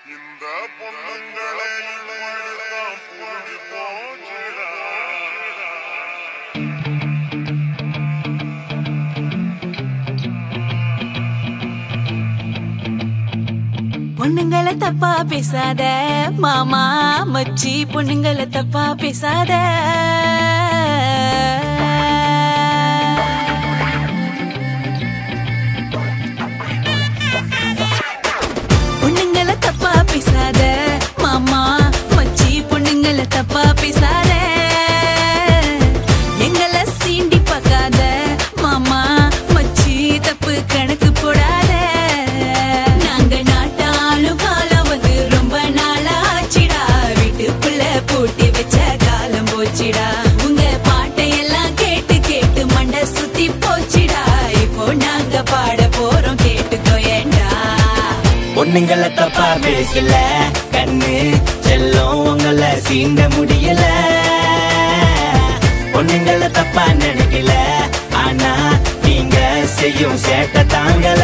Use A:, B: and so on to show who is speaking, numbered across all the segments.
A: இந்த பொண்ணுங்களை இப்படித்தான் புரிஞ்சு போச்சுடா
B: பொண்ணுங்களை தப்பா பேசாத மாமா மச்சி பொண்ணுங்களை தப்பா பேசாத பொண்ணுங்களை தப்பா பேசாத மாமா மச்சி பொண்ணுங்களை தப்பா பேசாத எங்களை சீண்டி பார்க்காத மாமா மச்சி தப்பு கணக்கு போடாத நாங்க நாட்டாளும் காலம் வந்து ரொம்ப நாளாச்சிடா வீட்டுக்குள்ள பூட்டி வச்ச காலம் போச்சுடா உங்க பாட்டையெல்லாம் கேட்டு கேட்டு மண்டை சுத்தி போச்சுடா இப்போ நாங்க பாட போறோம் கேட்டுக்கோ ஏண்டா
C: பொண்ணுங்களை தப்பா பேசல கண்ணு செல்லம் உங்களை சீண்ட முடியல பொண்ணுங்களை தப்பா நினைக்கல ஆனா நீங்க செய்யும் சேட்டை தாங்கல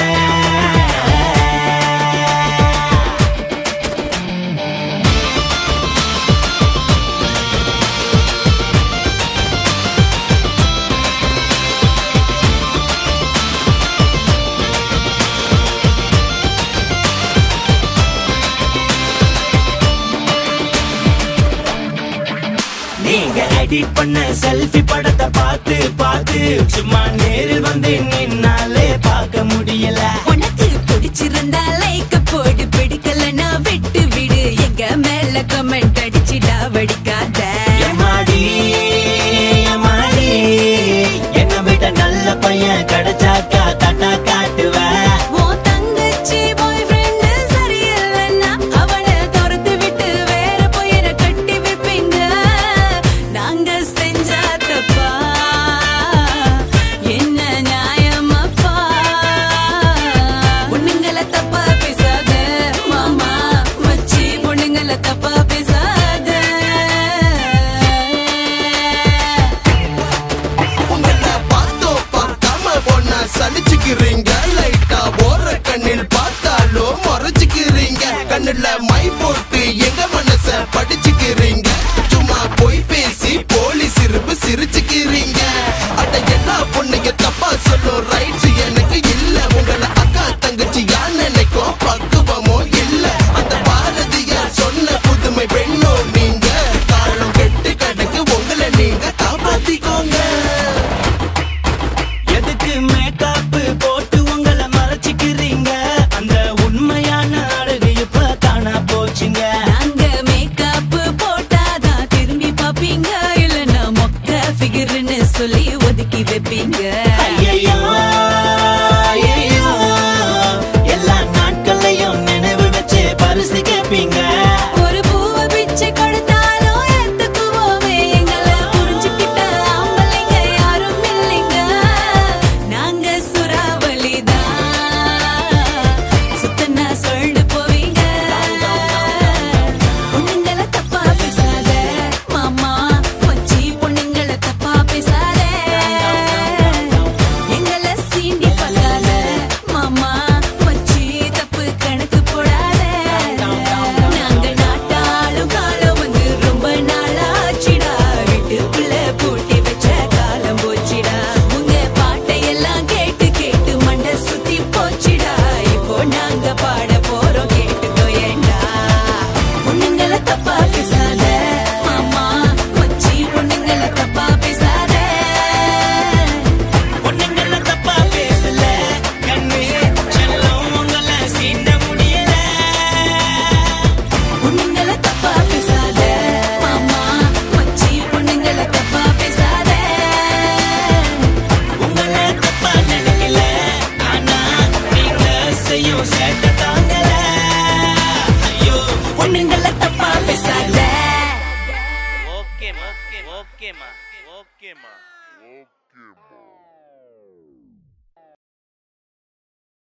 C: நீங்க எடிட் பண்ண செல்ஃபி படத்தை பார்த்து பார்த்து சும்மா நேரில் வந்து நின்னாலே பார்க்க முடியல
B: உனக்கு பிடிச்சிருந்தா லைக் போடு பிடிக்கலன்னா விட்டு விடு எங்க மேல கமெண்ட் அடிச்சிடா வடிக்காத
C: எம்மாடி, எம்மாடி, என்னை விட நல்ல பையன் கிடைச்சாக்கா தட்டா காட்டுவேன்
B: உன் தங்கச்சி பாய் ஃப்ரெண்ட் சரியில்லைன்னா அவனை துரத்து விட்டு வேற போயிட கட்டி வைப்பீங்க நாங்க செஞ்சா தப்பா என்ன நியாயமப்பா பொண்ணுங்களை தப்பா பேசாத மாமா மச்சி பொண்ணுங்களை தப்பா பேசாத
D: உங்களை பார்த்தோம் பார்க்காம பொண்ணா சலிச்சுக்கிறீங்க லைட்டா ஓர கண்ணில் பார்த்தாலும் முறைச்சுக்கிறீங்க கண்ணுல மை போட்டு எங்க மனச படிச்சுக்கிறீங்க சும்மா போய் பேசி போலி சிரிப்பு சிரிச்சுக்கிறீங்க அட எல்லா பொண்ணுங்க தப்பா சொல்லும் ரைட்ஸ் எனக்கு இல்ல உங்களை அக்கா தங்கச்சி யார் நினைக்கும் பக்குவமோ இல்ல அந்த பாரதியார் சொன்ன புதுமை பெண்ணோ நீங்க காலம் கெட்டு கிடக்கு உங்களை நீங்க காப்பாத்திக்கோங்க
C: எதுக்கு மேக்கப் போட்டு உங்களை மறைச்சிக்கிறீங்க அந்த உண்மையான அழகு இப்ப காணா போச்சுங்க
B: நாங்க மேக்கப் போட்டாதான் திரும்பி பாப்பீங்க இல்லன்னா மொக்க ஃபிகர்னு சொல்லி ஒதுக்கி வைப்பீங்க
C: ஐயையோ, ஐயையோ, எல்லா நாட்களையும் நினைவு வச்சு பரிசு கேட்பீங்க
B: ஒரு பூவை பிச்சை கொடுத்தாலும் ஏத்துக்குவோமே எங்களை புரிஞ்சுக்கிட்ட ஆம்பளைங்க யாரும் இல்லைங்க நாங்க சுறாவளிதான் சுத்தனா சொல்லு போவீங்க பொண்ணுங்களை தப்பா பேசாத மாமா மச்சி பொண்ணுங்களை தப்பா பேசாத எங்களை சீண்டி பார்க்காத மாமா மச்சி தப்பு கணக்கு போடாத நாங்க நாட்டாளும் காலம் வந்து ரொம்ப நாளாச்சிடா வீட்டுக்குள்ள பூட்டி வச்ச காலம் போச்சிடா உங்க பாட்டையெல்லாம் கேட்டு கேட்டு மண்டை சுத்தி போச்சிடா இப்போ நாங்க பாட போறோம் கேட்டுக்கோ ஏண்டா பொண்ணுங்களை தப்பா பேசாத மாமா மச்சி பொண்ணுங்களை தப்பா பேசாத
C: பொண்ணுங்கள தப்பா பேசல கண்ணு செல்லம் உங்களை சீண்ட முடியல
B: பொண்ணுங்களை தப்பா பேசாத மாமா மச்சி பொண்ணுங்களை தப்பா பேசாத
C: உங்களை தப்பா நினைக்கல ஆனா நீங்க செய்யும் சேட்டை தாங்கல ஐயோ
B: பொண்ணுங்களை தப்பா பேசாத
E: ஓகேம்மா ஓகேம்மா ஓகேம்மா
A: ஓகேம்மா